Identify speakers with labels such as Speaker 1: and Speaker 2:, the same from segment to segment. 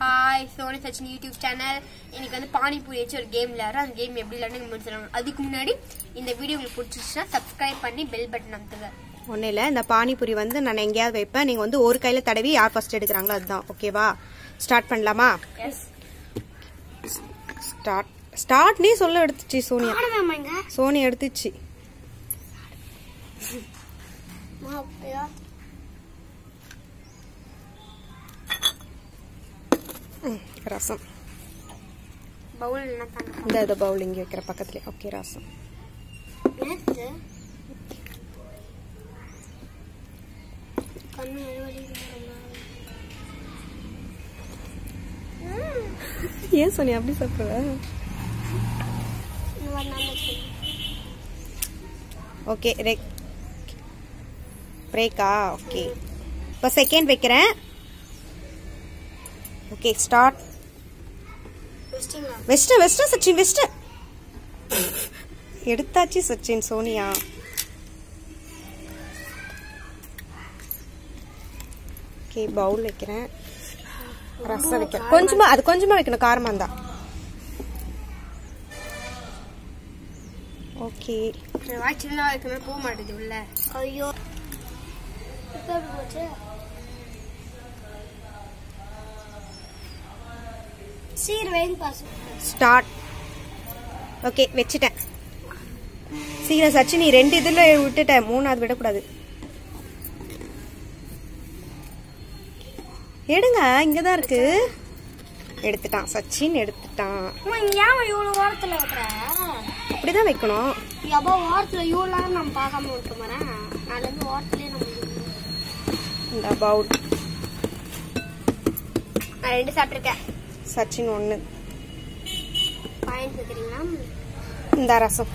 Speaker 1: Hi Soni Sachin YouTube channel இன்னைக்கு வந்து பானிபூரி வச்சு ஒரு கேம் விளையாடுறோம் அந்த கேம் எப்படி விளையாடுங்க உங்களுக்கு சொல்லுவாங்க அதுக்கு முன்னாடி இந்த வீடியோ உங்களுக்கு பிடிச்சிச்சுன்னா சப்ஸ்கிரைப் பண்ணி பெல் பட்டன் அமுத்துங்க
Speaker 2: ஒன்றும் இல்லை இந்த பானிபூரி வந்து நான் எங்கேயாவது வைப்பேன் நீங்கள் வந்து ஒரு கையில் தடவி யார் ஃபர்ஸ்ட் எடுக்கிறாங்களோ அதுதான் ஓகேவா ஸ்டார்ட் பண்ணலாமா
Speaker 1: எஸ்
Speaker 2: ஸ்டார்ட் ஸ்டார்ட்னே சொல்ல எடுத்துச்சு சோனியா
Speaker 1: ஆடலாமாங்க
Speaker 2: சோனியா எடுத்துச்சு ம், ரசம்
Speaker 1: பவுல் என்ன தாங்க
Speaker 2: இந்த இதை பவுல் இங்கே வைக்கிற பக்கத்துலேயே ஓகே ரசம்
Speaker 1: நேத்து கண்ணு வலிக்குது
Speaker 2: ஏன் சோனியா அப்படி சாப்பிட்ற ஓகே ரெக் பிரேக்கா ஓகே இப்போ செகண்ட் வைக்கிறேன் okay start west west Sachin west எடுத்தாச்சு சச்சின் சோனியா ஓகே பவுல் வைக்கிறேன் ரசம் வைக்கிறேன் கொஞ்சமா அது கொஞ்சமா வைக்கணும் காரமா இருந்தா ஓகே
Speaker 1: வாய் சின்னதா வைக்கணும் போக மாட்டேது உள்ள ஐயோ போச்சு சீர் வேங்க பாசு
Speaker 2: ஸ்டார்ட் ஓகே வச்சுட்டேன் சீக்கிரம் சச்சின் நீ ரெண்டு இதுல விட்டுட்ட மூணாவது விடக்கூடாது எடுங்க இங்கதான் இருக்கு எடுத்துட்டான் சச்சின் எடுத்துட்டான்
Speaker 1: ஏன் இவ்வளவு வாரத்துல வைக்கிற
Speaker 2: அப்படிதான் வைக்கணும்
Speaker 1: எப்போ வாரத்துல இவ்வளவு நேரம் நம்ம பார்க்காம விட்டு போறேன் நாளைல இருந்து வாரத்திலே நம்ம
Speaker 2: இந்த பவுல்
Speaker 1: நான் ரெண்டு சாப்பிட்டுருக்கேன்
Speaker 2: சச்சின் ஒண்ணு
Speaker 1: பாயிண்ட் வைக்கிறீங்களா
Speaker 2: இந்த ரசம்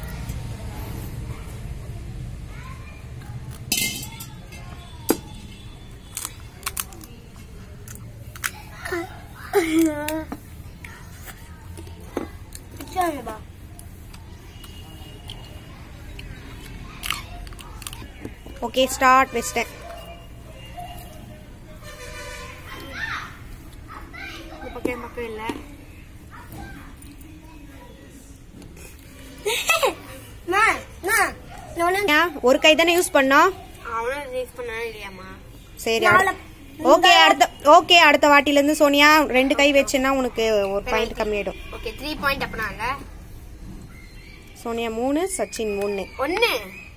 Speaker 1: சொல்லுப்பா
Speaker 2: ஓகே ஸ்டார்ட் வச்சிட்டேன்
Speaker 1: இந்த பக்கம் பக்கம் இல்ல
Speaker 2: ஏன், ஒரு கை தானே யூஸ் பண்ணோம்
Speaker 1: அவனும் ரீஸ் பண்ணா இல்லையாமா
Speaker 2: சரி ஓகே அடுத்த ஓகே அடுத்த வாட்டில இருந்து சோனியா ரெண்டு கை வச்சுன்னா உனக்கு ஒரு பாயிண்ட் கம்மியாயிடும்
Speaker 1: ஓகே த்ரீ பாயிண்ட் அப்பனாங்க
Speaker 2: சோனியா மூணு சச்சின் மூணு
Speaker 1: ஒன்னு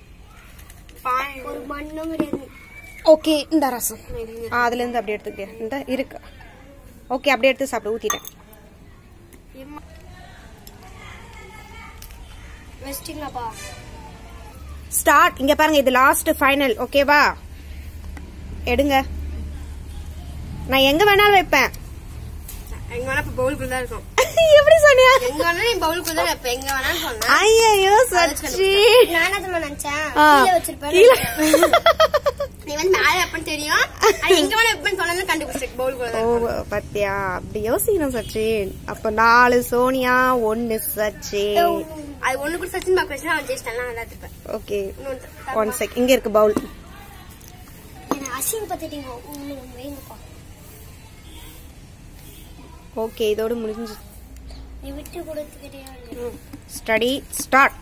Speaker 1: ஒரு மண்ணும் கிடையாது
Speaker 2: ஓகே இந்த ரசம் ஆ, அதுல இருந்து அப்படியே எடுத்துக்க இந்த இருக்கு ஓகே அப்படியே எடுத்து சாப்பிட ஊத்திட்டேன்
Speaker 1: வெஸ்டிங்கப்பா
Speaker 2: ஸ்டார்ட் இங்க பாருங்க இது லாஸ்ட் ஃபைனல் ஓகேவா எடுங்க நான் எங்க வேணாலும் வைப்பேன்
Speaker 1: எங்க வேணா இப்ப பவுலுக்குள்ள தான் இருக்கும்
Speaker 2: எப்படி சொன்னியா
Speaker 1: எங்க வேணா நீ பவுலுக்குள்ள தான் இருப்ப எங்க வேணாலும் சொன்னேன்
Speaker 2: ஐயோ சச்சி
Speaker 1: நான் அதை நினைச்சேன்
Speaker 2: ஆ.
Speaker 1: கீழே வச்சிருப்பேன்
Speaker 2: கீழே.
Speaker 1: நீ வந்து மேல வைப்பேன்னு தெரியும் ஆனா எங்க வேணா வைப்பேன்னு சொன்னா கண்டுபிடிச்சிருக்கு பவுலுக்குள்ள
Speaker 2: ஓ
Speaker 1: தான்
Speaker 2: பத்தியா அப்படி யோசிக்கணும் சச்சின் அப்ப நாலு சோனியா ஒன்னு சச்சின்
Speaker 1: அது ஒண்ணு கூட சச்சின் பாக்க வச்சுனா அவன் ஜெயிச்சிட்டான் நான் நல்லா இருப்பேன்
Speaker 2: ஓகே
Speaker 1: இன்னொன்று
Speaker 2: ஒன் செக் இங்க இருக்கு பவுல்
Speaker 1: என்ன அசிங்கப்படுத்திட்டீங்க உங்களுக்கு வைங்கப்பா
Speaker 2: ஓகே இதோட முடிஞ்சு
Speaker 1: நீ விட்டு கொடுத்துக்கிட்டே
Speaker 2: ஸ்டடி ஸ்டார்ட்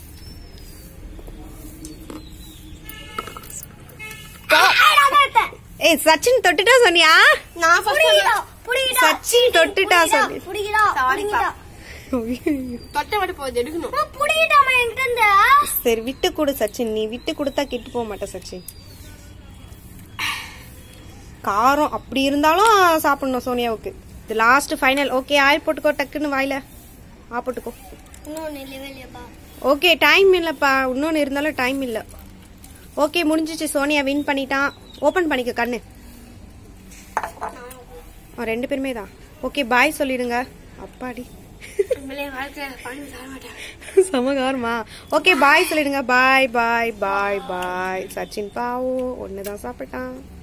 Speaker 2: ஏய் சச்சின் தொட்டுட்டா சொன்னியா
Speaker 1: நான்
Speaker 2: சச்சின் தொட்டுட்டா சொல்லி
Speaker 1: தொட்ட மட்டும் போகுது எடுக்கணும்
Speaker 2: சரி விட்டு கொடு சச்சின் நீ விட்டு கொடுத்தா கெட்டு போக மாட்ட சச்சின் காரம் அப்படி இருந்தாலும் சாப்பிடணும் சோனியாவுக்கு இது லாஸ்ட் ஃபைனல் ஓகே ஆயில் போட்டுக்கோ டக்குன்னு வாயில ஆ போட்டுக்கோ ஓகே டைம் இல்லப்பா இன்னொன்னு இருந்தாலும் டைம் இல்ல ஓகே முடிஞ்சிச்சு சோனியா வின் பண்ணிட்டான் ஓபன் பண்ணிக்க கண்ணு ஆ, ரெண்டு பேருமே தான் ஓகே பாய் சொல்லிடுங்க அப்பாடி சமகாரமா ஓகே பாய் சொல்லிடுங்க பாய் பாய் பாய் பாய் சச்சின் பாவோ ஒன்னு தான் சாப்பிட்டான்